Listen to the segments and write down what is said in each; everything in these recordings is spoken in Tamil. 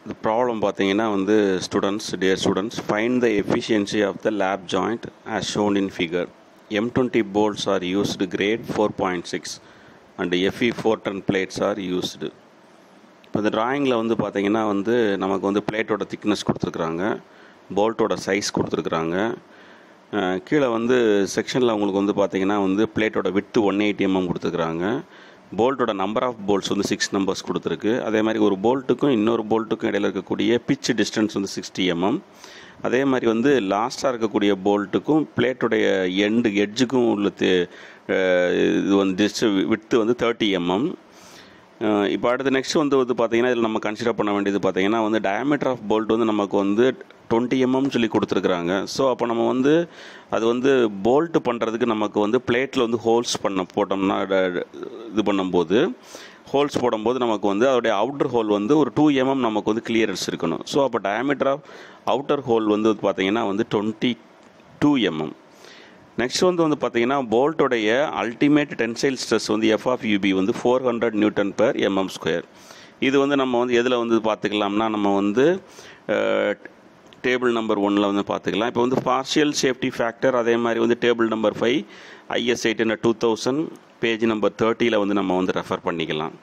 இந்த ப்ராப்ளம் பார்த்தீங்கன்னா வந்து students dear students find the efficiency of the lap joint as shown in figure M twenty bolts are used grade four point six and F E four ten plates are used இப்போ இந்த டிராயிங்கில் வந்து பார்த்தீங்கன்னா வந்து நமக்கு வந்து பிளேட்டோட திக்னஸ் கொடுத்துருக்குறாங்க போல்ட்டோட சைஸ் கொடுத்துருக்குறாங்க அஹ் கீழே வந்து செக்ஷனில் உங்களுக்கு வந்து பார்த்தீங்கன்னா வந்து பிளேட்டோட வித்து ஒன் எயிட்டி எம்எம் கொடுத்துருக்குறாங்க போல்ட்டோட நம்பர் ஆஃப் போல்ட்ஸ் வந்து சிக்ஸ் நம்பர்ஸ் கொடுத்துருக்கு அதே மாதிரி ஒரு போல்ட்டுக்கும் இன்னொரு போல்ட்டுக்கும் இடையில இருக்கக்கூடிய பிச் டிஸ்டன்ஸ் வந்து சிக்ஸ்டி எம்எம் அதே மாதிரி வந்து லாஸ்ட்டாக இருக்கக்கூடிய போல்ட்டுக்கும் பிளேட்டுடைய எண்டு எட்ஜுக்கும் உள்ள தி- அஹ் இது வந்து டிஸ்ட் வித்து வந்து தேர்ட்டி எம்எம் இப்போ அடுத்து நெக்ஸ்ட் வந்து வந்து பார்த்தீங்கன்னா இதில் நம்ம கன்சிடர் பண்ண வேண்டியது பார்த்தீங்கன்னா வந்து டயமீட்டர் ஆஃப் போல்ட் வந்து நமக்கு வந்து டுவெண்ட்டி எம்எம் சொல்லி கொடுத்துருக்குறாங்க ஸோ அப்போ நம்ம வந்து அது வந்து போல்ட் பண்ணுறதுக்கு நமக்கு வந்து பிளேட்டில் வந்து ஹோல்ஸ் பண்ண போட்டோம்னா ட- ட- இது பண்ணும்போது ஹோல்ஸ் போடும்போது நமக்கு வந்து அதோடைய அவுட்டர் ஹோல் வந்து ஒரு டூ எம்எம் நமக்கு வந்து கிளியரன்ஸ் இருக்கணும் ஸோ அப்போ டயமீட்டர் ஆஃப் அவுட்டர் ஹோல் வந்து பார்த்தீங்கன்னா வந்து டுவெண்ட்டி டூ எம்எம் நெக்ஸ்ட் வந்து வந்து பார்த்தீங்கன்னா போல்ட்டோடைய அல்டிமேட் டென்சைல் ஸ்ட்ரெஸ் வந்து எஃப் ஆஃப் யூபி வந்து four hundred newton per MM square இது வந்து நம்ம வந்து எதில் வந்து பார்த்துக்கலாம்னா நம்ம வந்து டேபிள் நம்பர் ஒன்னில் வந்து பார்த்துக்கலாம் இப்போ வந்து பார்ஷியல் சேஃப்டி ஃபேக்டர் அதே மாதிரி வந்து table number five IS eight hundred two thousand page number தேர்ட்டியில் வந்து நம்ம வந்து ரெஃபர் பண்ணிக்கலாம்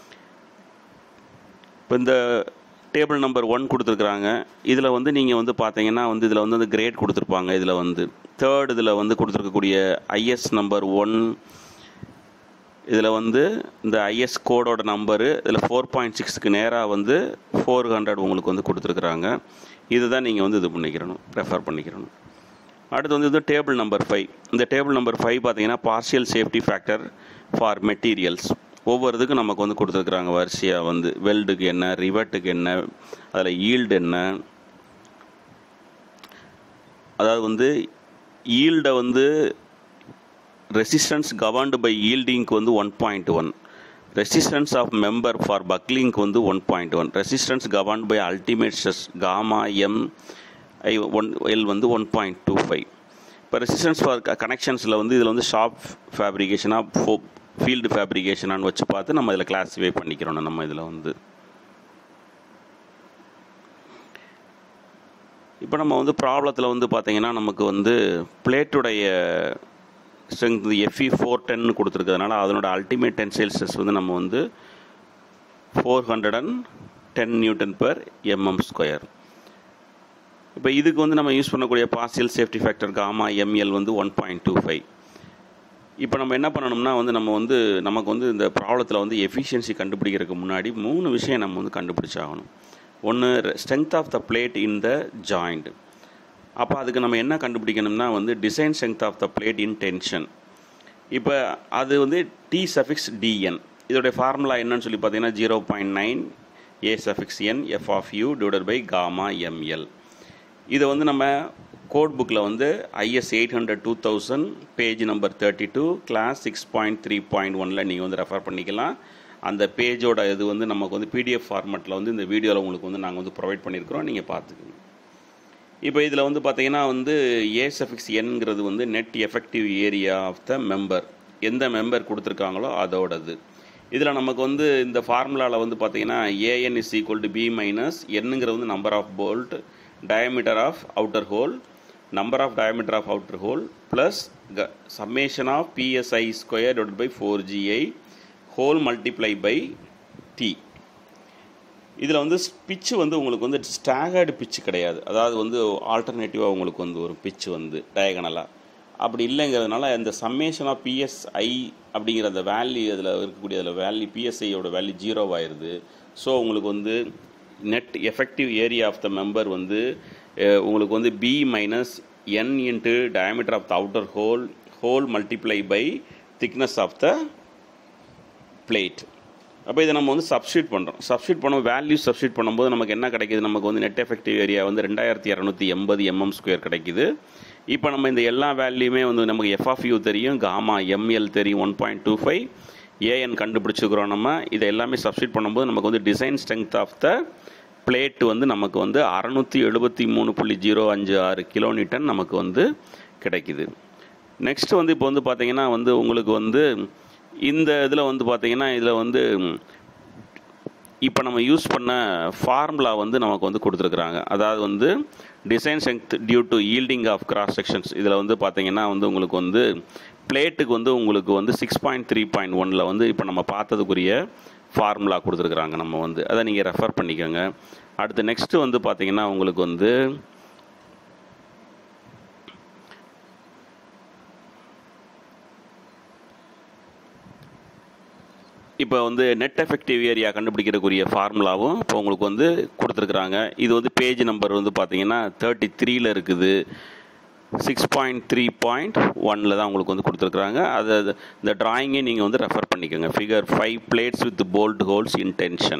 இப்போ இந்த டேபிள் நம்பர் ஒன் கொடுத்துருக்குறாங்க இதில் வந்து நீங்கள் வந்து பார்த்தீங்கன்னா வந்து இதில் வந்து அந்த கிரேட் கொடுத்துருப்பாங்க இதில் வந்து தேர்ட் இதில் வந்து கொடுத்துருக்கக்கூடிய ஐஎஸ் நம்பர் ஒன் இதில் வந்து இந்த ஐஎஸ் கோடோட நம்பரு இதில் ஃபோர் பாயிண்ட் சிக்ஸ்க்கு நேராக வந்து ஃபோர் ஹண்ட்ரட் உங்களுக்கு வந்து கொடுத்துருக்குறாங்க இதுதான் நீங்கள் வந்து இது பண்ணிக்கிறணும் ரெஃபர் பண்ணிக்கிறணும் அடுத்து வந்து இது டேபிள் நம்பர் ஃபைவ் இந்த டேபிள் நம்பர் ஃபைவ் பார்த்தீங்கன்னா partial safety factor for materials ஒவ்வொரு இதுக்கும் நமக்கு வந்து கொடுத்துருக்குறாங்க வரிசையாக வந்து வெல்டுக்கு என்ன ரிவெட்டுக்கு என்ன அதில் ஈல்டு என்ன அதாவது வந்து ஈல்டை வந்து ரெசிஸ்டன்ஸ் கவர்ன்டு பை ஈல்டிங்க்கு வந்து one point one resistance of member for பக்லிங்க்கு வந்து one point one resistance governed by ultimate stress gamma M I one L வந்து ஒன் பாயிண்ட் டூ ஃபைவ் இப்போ ரெசிஸ்டன்ஸ் ஃபார் கனெக்ஷன்ஸில் வந்து இதில் வந்து ஷாப் ஃபேப்ரிகேஷனாக ஃபோ ஃபீல்டு ஃபேப்ரிகேஷனான்னு வச்சு பார்த்து நம்ம இதில் கிளாஸிஃபை பண்ணிக்கிறோம் நம்ம இதில் வந்து இப்போ நம்ம வந்து ப்ராப்ளத்தில் வந்து பார்த்தீங்கன்னா நமக்கு வந்து பிளேட்டுடைய ஸ்ட்ரென்த் எஃப்இ ஃபோர் டென்னு கொடுத்துருக்கிறதுனால அதனோட அல்டிமேட் டென்சைல் ஸ்ட்ரெஸ் வந்து நம்ம வந்து four hundred and ten newton per MM square இப்போ இதுக்கு வந்து நம்ம யூஸ் பண்ணக்கூடிய partial safety factor gamma M L வந்து ஒன் பாயிண்ட் டூ ஃபைவ் இப்போ நம்ம என்ன பண்ணணும்னா வந்து நம்ம வந்து நமக்கு வந்து இந்த ப்ராப்ளத்தில் வந்து எஃபிஷியன்சி கண்டுபிடிக்கிறதுக்கு முன்னாடி மூணு விஷயம் நம்ம வந்து கண்டுபிடிச்சாகணும் ஒன்று strength of the plate in the joint அப்போ அதுக்கு நம்ம என்ன கண்டுபிடிக்கணும்னா வந்து design strength of the plate in tension இப்போ அது வந்து டி சஃபிக்ஸ் டிஎன் இதோடைய ஃபார்முலா என்னன்னு சொல்லி பார்த்தீங்கன்னா zero point nine A suffix N F of U divided by gamma ML இதை வந்து நம்ம கோட் புக்கில் வந்து IS eight hundred two thousand page number thirty two clause six point three point ஒனில் நீங்கள் வந்து ரெஃபர் பண்ணிக்கலாம் அந்த பேஜோட இது வந்து நமக்கு வந்து பிடிஎஃப் ஃபார்மேட்டில் வந்து இந்த வீடியோவில் உங்களுக்கு வந்து நாங்கள் வந்து ப்ரொவைட் பண்ணியிருக்கிறோம் நீங்கள் பார்த்துக்கோங்க இப்போ இதில் வந்து பார்த்தீங்கன்னா வந்து ஏ சஃபிக்ஸ் என்கிறது வந்து net effective area of the member எந்த மெம்பர் கொடுத்துருக்காங்களோ அதோடது இதில் நமக்கு வந்து இந்த ஃபார்முலாவில் வந்து பார்த்தீங்கன்னா AN is equal to B minus என்னங்கிறது வந்து number of bolt diameter of outer hole number of diameter of outer hole plus summation of PSI square divide by four GI hole multiply by T இதில் வந்து பிச்சு வந்து உங்களுக்கு வந்து ஸ்டாகர்டு பிச்சு கிடையாது அதாவது வந்து ஆல்டர்னேட்டிவாக உங்களுக்கு வந்து ஒரு பிச்சு வந்து டயகனலாக அப்படி இல்லைங்கிறதுனால இந்த சம்மேஷன் ஆஃப் பிஎஸ்ஐ அப்படிங்கிற அந்த வேல்யூ அதில் இருக்கக்கூடிய அதில் வேல்யூ பிஎஸ்ஐயோட வேல்யூ ஜீரோ ஆயிடுது ஸோ உங்களுக்கு வந்து net effective area of the member வந்து அஹ், உங்களுக்கு வந்து B minus N into diameter of the outer hole hole multiply by thickness of the plate அப்போ இதை நம்ம வந்து சப்ஸ்டியூட் பண்ணுறோம் சப்ஸ்டியூட் பண்ணும் வேல்யூ சப்ஸ்டியூட் பண்ணும்போது நமக்கு என்ன கிடைக்குது நமக்கு வந்து நெட் எஃபெக்டிவ் ஏரியா வந்து ரெண்டாயிரத்தி இரநூத்தி எண்பது எம்எம் ஸ்கொயர் கிடைக்குது இப்போ நம்ம இந்த எல்லா வேல்யூமே வந்து நமக்கு எஃப் ஆஃப் யூ தெரியும் காமா எம்எல் தெரியும் one point two five AN கண்டுபிடிச்சிக்கிறோம் நம்ம இதை எல்லாமே சப்ஸ்டியூட் பண்ணும்போது நமக்கு வந்து design strength of the plate வந்து நமக்கு வந்து அறநூற்றி எழுபத்தி மூணு புள்ளி ஜீரோ அஞ்சு ஆறு கிலோமீட்டர் நமக்கு வந்து கிடைக்குது நெக்ஸ்ட் வந்து இப்போ வந்து பார்த்தீங்கன்னா வந்து உங்களுக்கு வந்து இந்த இதில் வந்து பார்த்தீங்கன்னா இதில் வந்து இப்போ நம்ம யூஸ் பண்ண ஃபார்முலா வந்து நமக்கு வந்து கொடுத்துருக்குறாங்க அதாவது வந்து design strength due to yielding of gross sections இதில் வந்து பார்த்தீங்கன்னா வந்து உங்களுக்கு வந்து பிளேட்டுக்கு வந்து உங்களுக்கு வந்து சிக்ஸ் பாயிண்ட் த்ரீ பாயிண்ட் ஒனில் வந்து இப்போ நம்ம பார்த்ததுக்குரிய ஃபார்முலா கொடுத்துருக்குறாங்க நம்ம வந்து அதை நீங்கள் ரெஃபர் பண்ணிக்கோங்க அடுத்து நெக்ஸ்ட்டு வந்து பார்த்தீங்கன்னா உங்களுக்கு வந்து இப்போ வந்து நெட் எஃபெக்டிவ் ஏரியா கண்டுபிடிக்கிறதுக்குரிய ஃபார்முலாவும் இப்போ உங்களுக்கு வந்து கொடுத்துருக்குறாங்க இது வந்து பேஜ் நம்பர் வந்து பார்த்தீங்கன்னா தேர்ட்டி த்ரீல இருக்குது சிக்ஸ் பாயிண்ட் த்ரீ பாயிண்ட் ஒனில் தான் உங்களுக்கு வந்து கொடுத்துருக்குறாங்க அது அது- இந்த டிராயிங்கை நீங்கள் வந்து ரெஃபர் பண்ணிக்கோங்க figure five plates with bolt holes in tension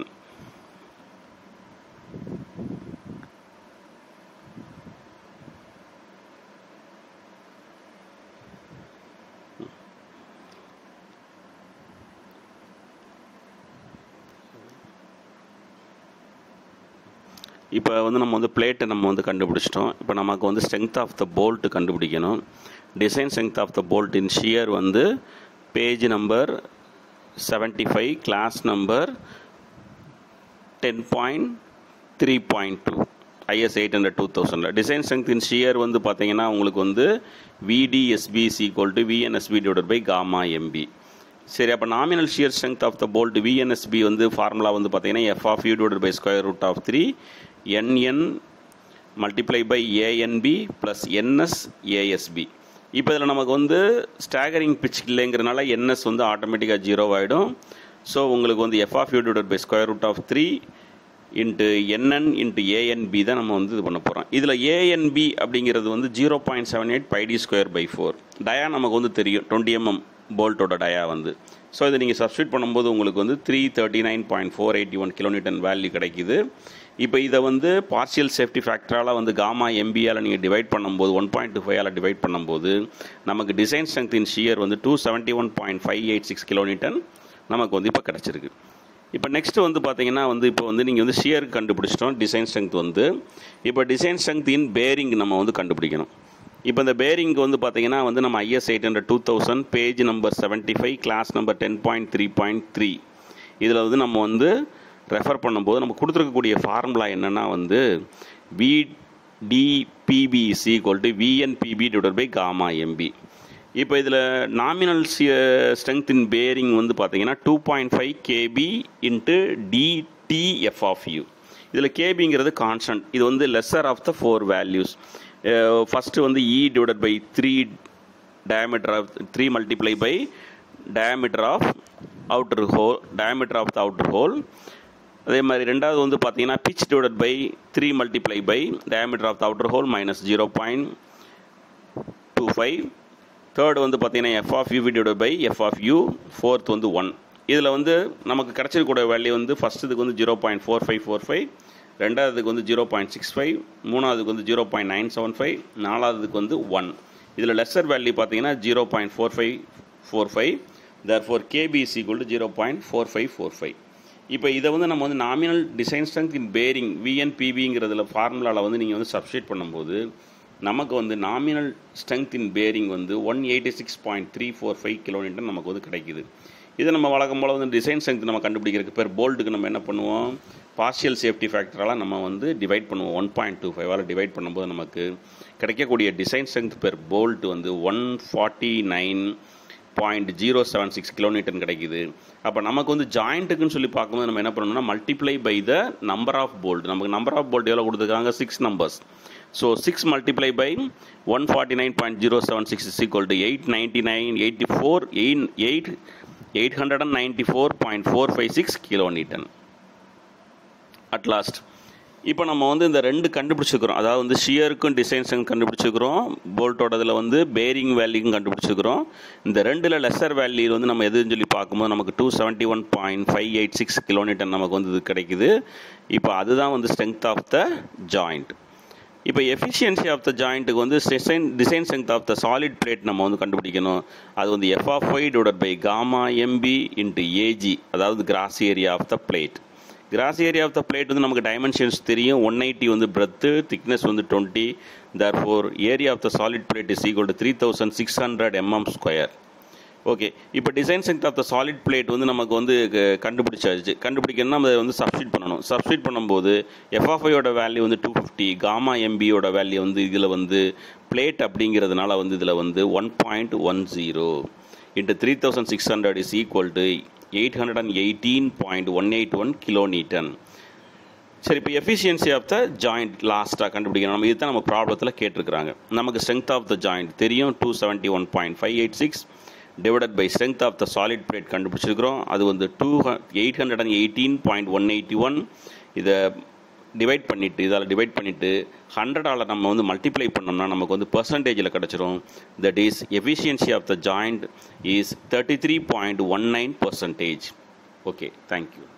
இப்போ வந்து நம்ம வந்து பிளேட்டை நம்ம வந்து கண்டுபிடிச்சிட்டோம் இப்போ நமக்கு வந்து ஸ்ட்ரென்த் ஆஃப் த போல்ட் கண்டுபிடிக்கணும் design strength of the bolt in shear வந்து page number seventy five clause number ten point three point two IS eight hundred two தௌசண்டில் டிசைன் ஸ்ட்ரென்த் இன் ஷியர் வந்து பார்த்தீங்கன்னா உங்களுக்கு வந்து VDSB is equal to VNSB divide by gamma MB சரி அப்போ nominal shear strength of the bolt VNSB வந்து ஃபார்முலா வந்து பார்த்தீங்கன்னா F of U divide by square root of three NN multiply by ANB plus NS ASB இப்போ இதில் நமக்கு வந்து ஸ்டாகரிங் பிச் இல்லைங்கிறனால என்எஸ் வந்து ஆட்டோமேட்டிக்காக ஜீரோ ஆகிடும் ஸோ உங்களுக்கு வந்து F of U divide by square root of three into NN into ANB தான் நம்ம வந்து இது பண்ண போகிறோம் இதில் ஏஎன்பி அப்படிங்கிறது வந்து zero point seven eight pi d square by four dia நமக்கு வந்து தெரியும் டுவெண்ட்டி எம்எம் போல்ட்டோட டயா வந்து ஸோ இதை நீங்கள் சப்ஸ்டியூட் பண்ணும்போது உங்களுக்கு வந்து three thirty nine point four eighty one kilometre value கிடைக்குது இப்போ இதை வந்து பார்ஷியல் சேஃப்டி ஃபேக்டரால் வந்து காமா எம்பியால் நீங்கள் டிவைட் பண்ணும்போது ஒன் பாயிண்ட் டூ ஃபைவால் டிவைட் பண்ணும்போது நமக்கு டிசைன் ஸ்ட்ரென்த் இன் ஷியர் வந்து two seventy one point five eight six kilometre நமக்கு வந்து இப்போ கிடச்சிருக்கு இப்போ நெக்ஸ்ட் வந்து பார்த்தீங்கன்னா வந்து இப்போ வந்து நீங்கள் வந்து ஷியருக்கு கண்டுபிடிச்சிட்டோம் டிசைன் ஸ்ட்ரென்த் வந்து இப்போ டிசைன் ஸ்ட்ரென்த் இன் பேரிங் நம்ம வந்து கண்டுபிடிக்கணும் இப்போ இந்த பேரிங்க்கு வந்து பார்த்தீங்கன்னா வந்து நம்ம IS eight hundred two thousand page number seventy five clause number ten point three point three இதில் வந்து நம்ம வந்து ரெஃபர் பண்ணும்போது நம்ம கொடுத்துருக்கக்கூடிய ஃபார்முலா என்னென்னா வந்து VDPB is equal to VNPB divide by gamma MB இப்போ இதில் நாமினல் ஸ்ட்ரென்த் இன் பேரிங் வந்து பார்த்தீங்கன்னா two point five KB into DTF of U இதில் கேபிங்கிறது கான்ஸ்டன்ட் இது வந்து lesser of the four values first வந்து e divided by three diameter of 3 multiply by diameter of outer hole diameter of the outer hole அதே மாதிரி ரெண்டாவது வந்து பார்த்தீங்கன்னா pitch divided by three multiply by diameter of the outer hole minus zero point two five third வந்து பார்த்தீங்கன்னா F of U divide by F of U fourth வந்து ஒன் இதில் வந்து நமக்கு கிடச்சிருக்கூடிய வேல்யூ வந்து ஃபஸ்ட்டுக்கு வந்து zero point four five four five ரெண்டாவதுக்கு வந்து ஜீரோ பாயிண்ட் சிக்ஸ் ஃபைவ் மூணாவதுக்கு வந்து zero point nine seven five நாலாவதுக்கு வந்து ஒன் இதில் லெஸ்ஸர் வேல்யூ பார்த்தீங்கன்னா zero point four five four five தர் four KB is equal to zero point four five four five இப்போ இதை வந்து நம்ம வந்து nominal design strength in bearing விஎன்பிபிங்கிறதுல ஃபார்முலாவில் வந்து நீங்கள் வந்து சப்ஸ்டியூட் பண்ணும்போது நமக்கு வந்து நாமினல் ஸ்ட்ரென்த் இன் பேரிங் வந்து one eighty six point three four five kilometre நமக்கு வந்து கிடைக்குது இதை நம்ம வழக்கம் போல் வந்து டிசைன் ஸ்ட்ரென்த் நம்ம கண்டுபிடிக்கிறதுக்கு பேர் போல்ட்டுக்கு நம்ம என்ன பண்ணுவோம் பார்ஷியல் சேஃப்டி ஃபேக்டரால் நம்ம வந்து டிவைட் பண்ணுவோம் ஒன் பாயிண்ட் டூ ஃபைவால் டிவைட் பண்ணும்போது நமக்கு கிடைக்கக்கூடிய டிசைன் ஸ்ட்ரென்த் பெர் போல்ட் வந்து one forty nine point zero seven six kilometre கிடைக்குது அப்போ நமக்கு வந்து ஜாயிண்ட்டுக்குன்னு சொல்லி பார்க்கும்போது நம்ம என்ன பண்ணணும்னா multiply by the number of bolt நமக்கு நம்பர் ஆஃப் போல்ட் எவ்வளோ கொடுத்துருக்காங்க six numbers so six multiply by one forty nine point zero seven six is equal to eight ninety nine eighty four eight eight eight hundred and ninety four point four five six kilo newton at last இப்போ நம்ம வந்து இந்த ரெண்டு கண்டுபிடிச்சிக்கிறோம் அதாவது வந்து ஷியருக்கும் டிசைன்ஸும் கண்டுபிடிச்சிக்கிறோம் போல்ட்டோட இதில் வந்து பேரிங் வேல்யூக்கும் கண்டுபிடிச்சிக்கிறோம் இந்த ரெண்டில் லெஸ்ஸர் வேல்யூ வந்து நம்ம எதுன்னு சொல்லி பார்க்கும்போது நமக்கு two seventy one point five eight six kilometre நமக்கு வந்து இது கிடைக்குது இப்போ அதுதான் வந்து ஸ்ட்ரென்த் ஆஃப் த ஜாயிண்ட் இப்போ எஃபிஷியன்சி ஆஃப் த ஜாயிண்ட்டுக்கு வந்து design design strength of the solid plate நம்ம வந்து கண்டுபிடிக்கணும் அது வந்து F of Y divide by gamma MB into AG அதாவது gross area of the plate gross area of the plate வந்து நமக்கு டைமென்ஷன்ஸ் தெரியும் ஒன் எயிட்டி வந்து பிரெத்து திக்னஸ் வந்து டுவெண்ட்டி தேர் four area of the solid plate is equal to three thousand six hundred mm square okay இப்போ design strength of the solid plate வந்து நமக்கு வந்து க- கண்டுபிடிச்சாச்சு கண்டுபிடிக்கணும்னா நம்ம அதை வந்து சப்ஸ்டிட் பண்ணணும் சப்ஸ்டிட் பண்ணும்போது எஃப்எஃப்ஐயோட வேல்யூ வந்து டூ ஃபிஃப்டி காமா எம்பியோட வேல்யூ வந்து இதில் வந்து பிளேட் அப்படிங்கிறதுனால வந்து இதில் வந்து one point one zero into three thousand six hundred is equal to eight hundred and eighteen point one eight one kilo newton சரி இப்போ எஃபிஷியன்சி ஆஃப் த ஜாயிண்ட் லாஸ்ட்டாக கண்டுபிடிக்கணும் நம்ம இதுதான் நம்ம ப்ராப்ளத்தில் கேட்டிருக்கிறாங்க நமக்கு ஸ்ட்ரென்த் ஆஃப் த ஜாயிண்ட் தெரியும் two seventy one point five eight six divided by strength of the solid plate கண்டுபிடிச்சிருக்கிறோம் அது வந்து two eight hundred and eighteen point one eighty one இதை டிவைட் பண்ணிவிட்டு இதால் டிவைட் பண்ணிவிட்டு ஹண்ட்ரடால் நம்ம வந்து மல்டிப்ளை பண்ணோம்னா நமக்கு வந்து பர்சன்டேஜில் கிடச்சிரும் that is efficiency of the joint is thirty three point one nine percentage okay thank you